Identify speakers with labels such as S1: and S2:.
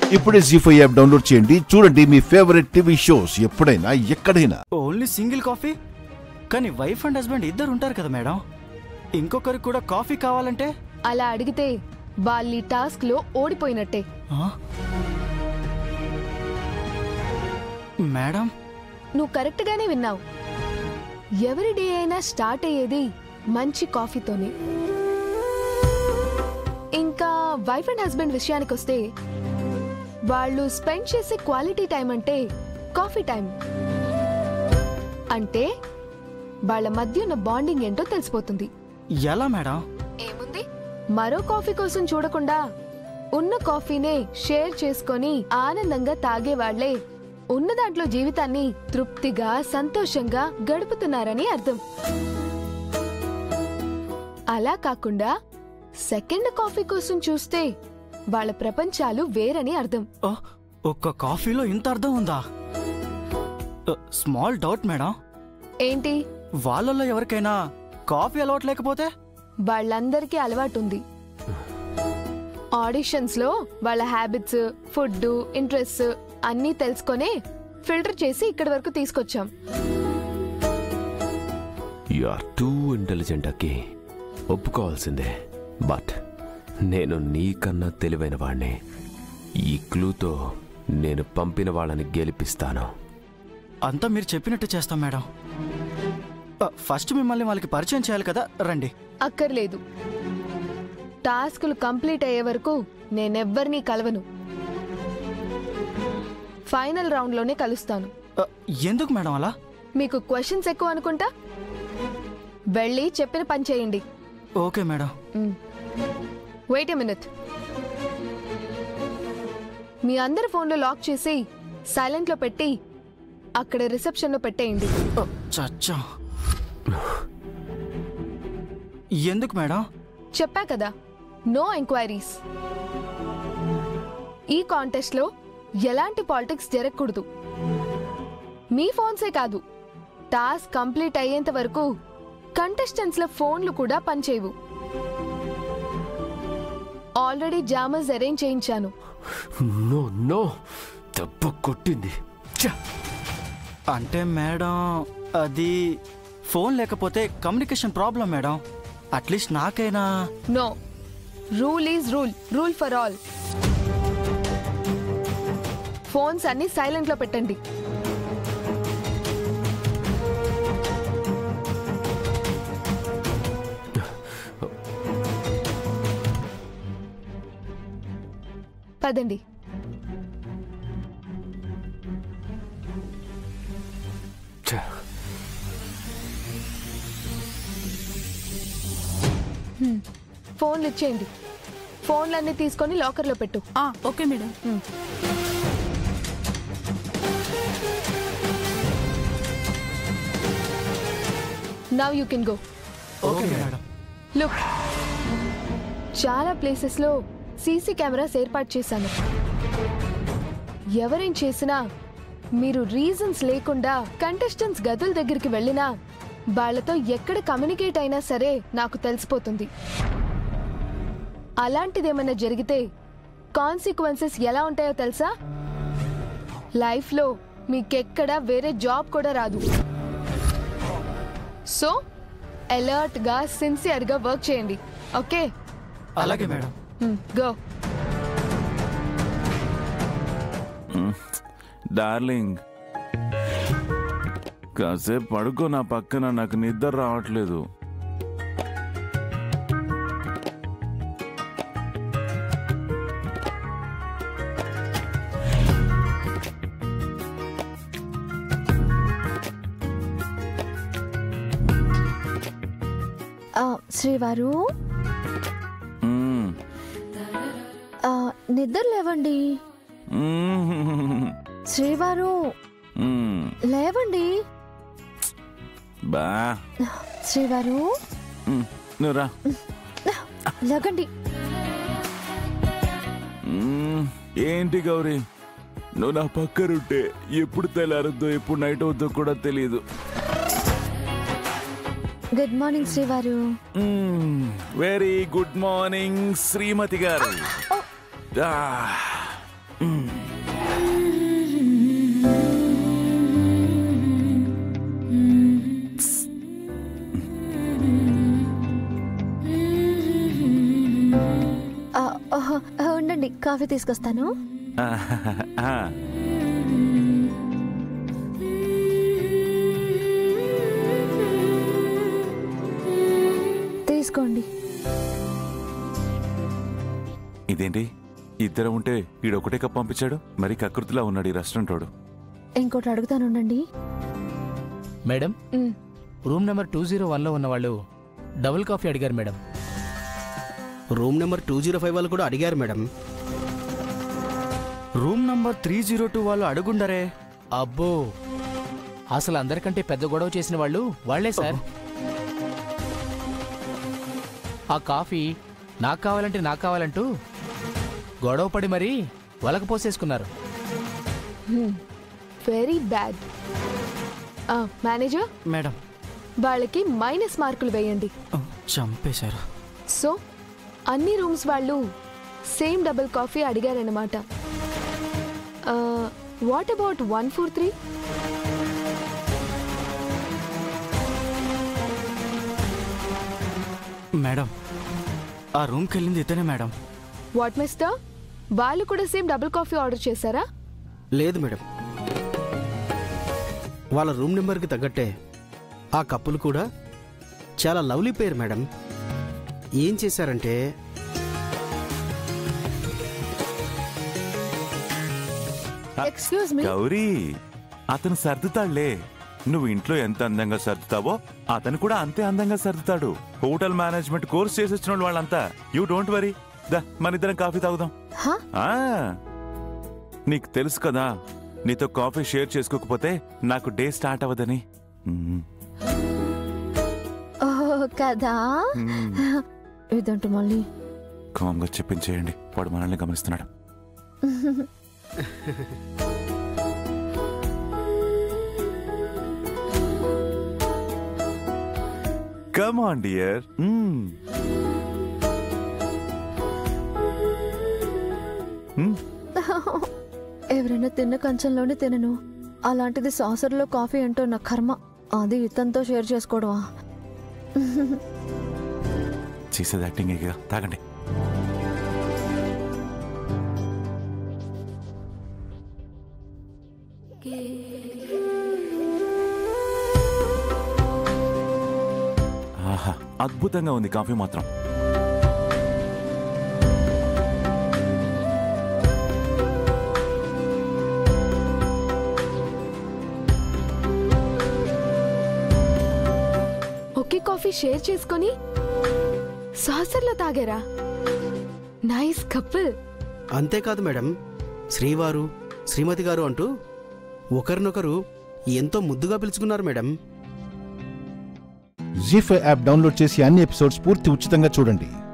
S1: ఇప్పుడే G five app download చేయండి చూడండి మీ ఫేవరెట్ టీవీ షోస్ ఎప్పుడైనా ఎక్కడైనా
S2: ఓన్లీ సింగిల్ కాఫీ కానీ వైఫ్ అండ్ హస్బెండ్ ఇద్దరు ఉంటారు కదా మేడం ఇంకొకరికి కూడా కాఫీ కావాలంటే
S3: అలా అడిగితే వాళ్ళ ఈ టాస్క్ లో ఓడిపోయినట్టే
S2: ఆ? మేడం
S3: నువ్వు కరెక్ట్ గానే విన్నావు ఎవరి డే అయినా స్టార్ట్ అయ్యేది మంచి కాఫీతోనే ఇంకా వైఫ్ అండ్ హస్బెండ్ విషయానికి వస్తే వాళ్ళు స్పెండ్ చేసే క్వాలిటీ టైం అంటే కాఫీ టైం అంటే వాళ్ళ మధ్య ఉన్న బాండింగ్ ఏంటో తెలిసిపోతుంది
S2: ఎలా మేడం
S3: ఏముంది మరో కాఫీ కోసం చూడకుండా ఉన్న కాఫీనే షేర్ చేసుకొని ఆనందంగా తాగే వాళ్లే ఉన్న దాంట్లో జీవితాన్ని తృప్తిగా సంతోషంగా గడుపుతున్నారని అర్థం అలా కాకుండా సెకండ్ కాఫీ కోసం చూస్తే వాళ్ళ ప్రపంచాలు వేరని అర్థం
S2: ఆ, ఒక్క కాఫీలో ఇంత అర్థం ఉందా స్మాల్ డౌట్ మేడం
S3: ఏంటి
S2: వాళ్ళల్లో ఎవరికైనా కాఫీ అలవాటు లేకపోతే
S3: వాళ్ళందరికీ అలవాటుంది ఆడిషన్స్ లో వాళ్ళ హ్యాబిట్స్ ఫుడ్ ఇంట్రెస్ట్ అన్నీ తెలుసుకొనే ఫిల్టర్ చేసి ఇక్కడి వరకు తీసుకొచ్చాం
S4: యు ఆర్ టూ ఇంటెలిజెంట్ అక్కి ఒప్పుకోవాల్సిందే బట్ నేను నీకన్నా తెలివైన వాణ్ణి ఈ క్లూతో నేను పంపిన వాళ్ళని గెలిపిస్తాను
S2: అంతా మీరు చెప్పినట్టు చేస్తాం మేడం ఆ, ఫస్ట్ మిమ్మల్ని వాళ్ళకి పరిచయం చేయాలి కదా రండి
S3: అక్కర్లేదు టాస్కులు కంప్లీట్ అయ్యే వరకు నేనెవ్వరినీ కలవను ఫైనల్ రౌండ్ లోనే కలుస్తాను
S2: ఆ, ఎందుకు మేడం అలా
S3: మీకు క్వశ్చన్స్ ఎక్కువ అనుకుంటా వెళ్ళి చెప్పిన పని చేయండి
S2: okay madam
S3: wait a minute మీ అందరి ఫోన్లో లాక్ చేసి సైలెంట్లో పెట్టి అక్కడ రిసెప్షన్లో పెట్టేయండి
S2: ఆ, చచ్చా ఎందుకు మేడం
S3: చెప్పా కదా నో ఎంక్వైరీస్ ఈ కాంటెస్ట్ లో ఎలాంటి పాలిటిక్స్ జరగకూడదు మీ ఫోన్సే కాదు టాస్క్ కంప్లీట్ అయ్యేంత వరకు కంటెస్టెంట్స్ ల ఫోన్లు కూడా పనిచేయవు ఆల్రెడీ జామర్స్ అరేంజ్ చేయించాను
S4: నో నో దెబ్బ కొట్టింది ఛ!
S2: అంటే మేడం అది ఫోన్ లేకపోతే కమ్యూనికేషన్ ప్రాబ్లం మేడం అట్లీస్ట్ నాకైనా
S3: no rule is rule rule for all phones అన్ని సైలెంట్ లో పెట్టండి పదండి
S4: ఛ!
S3: ఫోన్లు ఇచ్చేయండి ఫోన్లన్నీ తీసుకొని లాకర్లో పెట్టు
S5: ఆ, okay madam
S3: now you can go
S2: okay madam
S3: look చాలా ప్లేసెస్లో సీసీ కెమెరాస్ ఏర్పాటు చేశాను ఎవరేం చేసినా మీరు రీజన్స్ లేకుండా కంటెస్టెంట్స్ గదుల దగ్గరికి వెళ్ళినా వాళ్ళతో ఎక్కడ కమ్యూనికేట్ అయినా సరే నాకు తెలిసిపోతుంది అలాంటిదేమన్నా జరిగితే కాన్సిక్వెన్సెస్ ఎలా ఉంటాయో తెలుసా లైఫ్లో మీకెక్కడ వేరే జాబ్ కూడా రాదు సో అలర్ట్గా సిన్సియర్గా వర్క్ చేయండి ఓకే
S2: అలాగే మేడం
S3: గో
S6: డార్లింగ్ కాసేపు పడుకో నా పక్కన నాకు నిద్ర రావట్లేదు
S7: శ్రీవారు
S6: మ్మ్.
S7: ఆ, నిద్ర లేవండి
S6: మ్మ్.
S7: శ్రీవారు
S6: మ్మ్.
S7: లేవండి
S6: బా
S7: శ్రీవారు
S6: మ్మ్. నువ్వు రా
S7: లేకండి
S6: మ్మ్. ఏంటి గౌరీ నువ్వు నా పక్కనుంటే ఎప్పుడు తెల్లారుద్దో ఎప్పుడు నైట్ అవుద్దో కూడా తెలియదు
S7: గుడ్ మార్నింగ్ శ్రీవారు
S6: వెరీ గుడ్ మార్నింగ్ శ్రీమతి గారు ఆ,
S7: ఆ, ఓహో, ఆ, ఉండండి కాఫీ తీసుకొస్తాను
S6: ఆ,
S7: తీసుకోండి
S6: ఇదేంటి ఇద్దరం ఉంటే ఈడొకటే కప్ పంపించాడు మరి కకృతిలా ఉన్నాడు ఈ రెస్టారెంట్ వాడు
S7: ఇంకోటి అడుగుతాను ఉండండి
S5: మేడం
S3: మ్,
S5: రూమ్ నెంబర్ టూ జీరో వన్లో ఉన్న వాళ్ళు డబుల్ కాఫీ అడిగారు madam
S8: room number two zero five వాళ్ళు కూడా అడిగారు madam
S2: room number three zero two వాళ్ళు అడుగుండరే
S5: అబ్బో అసలు అందరికంటే పెద్ద గొడవ చేసిన వాళ్ళు వాళ్లే సార్ ఆ కాఫీ నాకు కావాలంటే నాకు కావాలంటూ గొడవ పడి మరీ వలకు పోసేసుకున్నారు
S3: వెరీ బ్యాడ్ ఆ, మేనేజర్
S2: మేడం
S3: వాళ్ళకి మైనస్ మార్కులు వేయండి
S2: ఓ, చంపేశారు
S3: సో అన్ని రూమ్స్ వాళ్ళు సేమ్ డబుల్ కాఫీ అడిగారన్నమాట what about one four three
S2: madam ఆ రూమ్కి వెళ్ళింది ఇతనే మేడం
S3: వాట్ మిస్టర్ వాళ్ళు కూడా సేమ్ డబుల్ కాఫీ ఆర్డర్ చేశారా
S8: లేదు మేడం వాళ్ళ రూమ్ నెంబర్కి తగ్గట్టే ఆ కప్పులు కూడా చాలా లవ్లీ పేరు మేడం ఏం చేశారంటే
S3: ఎక్స్క్యూజ్ మీ
S6: గౌరీ అతను సర్దుతాడులే నువ్వు ఇంట్లో ఎంత అందంగా సర్దుతావో అతను కూడా అంతే అందంగా సర్దుతాడు హోటల్ మేనేజ్మెంట్ కోర్స్ చేసి వచ్చిన వాళ్ళు వాళ్ళంతా యూ డోంట్ వరీ దా మన ఇద్దరం కాఫీ తాగుదాం
S7: హా?
S6: ఆ, నీకు తెలుసు కదా నీతో కాఫీ షేర్ చేసుకోకపోతే నాకు డే స్టార్ట్ అవ్వదని మ్మ్.
S7: ఓ కదా
S6: మ్మ్.
S7: ఇదంటే మళ్ళీ
S6: కామ్గా చెప్పించేయండి వాడు మనల్ని గమనిస్తున్నాడు కమ్ ఆన్ డియర్
S7: ఎవరైనా తిన్న కంచంలోనే తినను అలాంటిది సాసర్లో కాఫీ అంటూ నా కర్మ అది ఇతనితో షేర్ చేసుకోవడమా
S6: చేసేది యాక్టింగ్ ఇక తాగండి ఆహా అద్భుతంగా ఉంది కాఫీ మాత్రం
S3: ఒకే కాఫీ షేర్ చేసుకొని సాసర్లో తాగారా నైస్ కపుల్
S8: అంతేకాదు మేడం శ్రీవారు శ్రీమతి గారు అంటూ ఒకరినొకరు ఎంతో ముద్దుగా పిలుచుకున్నారు madam
S1: Zee five app download చేసి అన్ని ఎపిసోడ్స్ పూర్తి ఉచితంగా చూడండి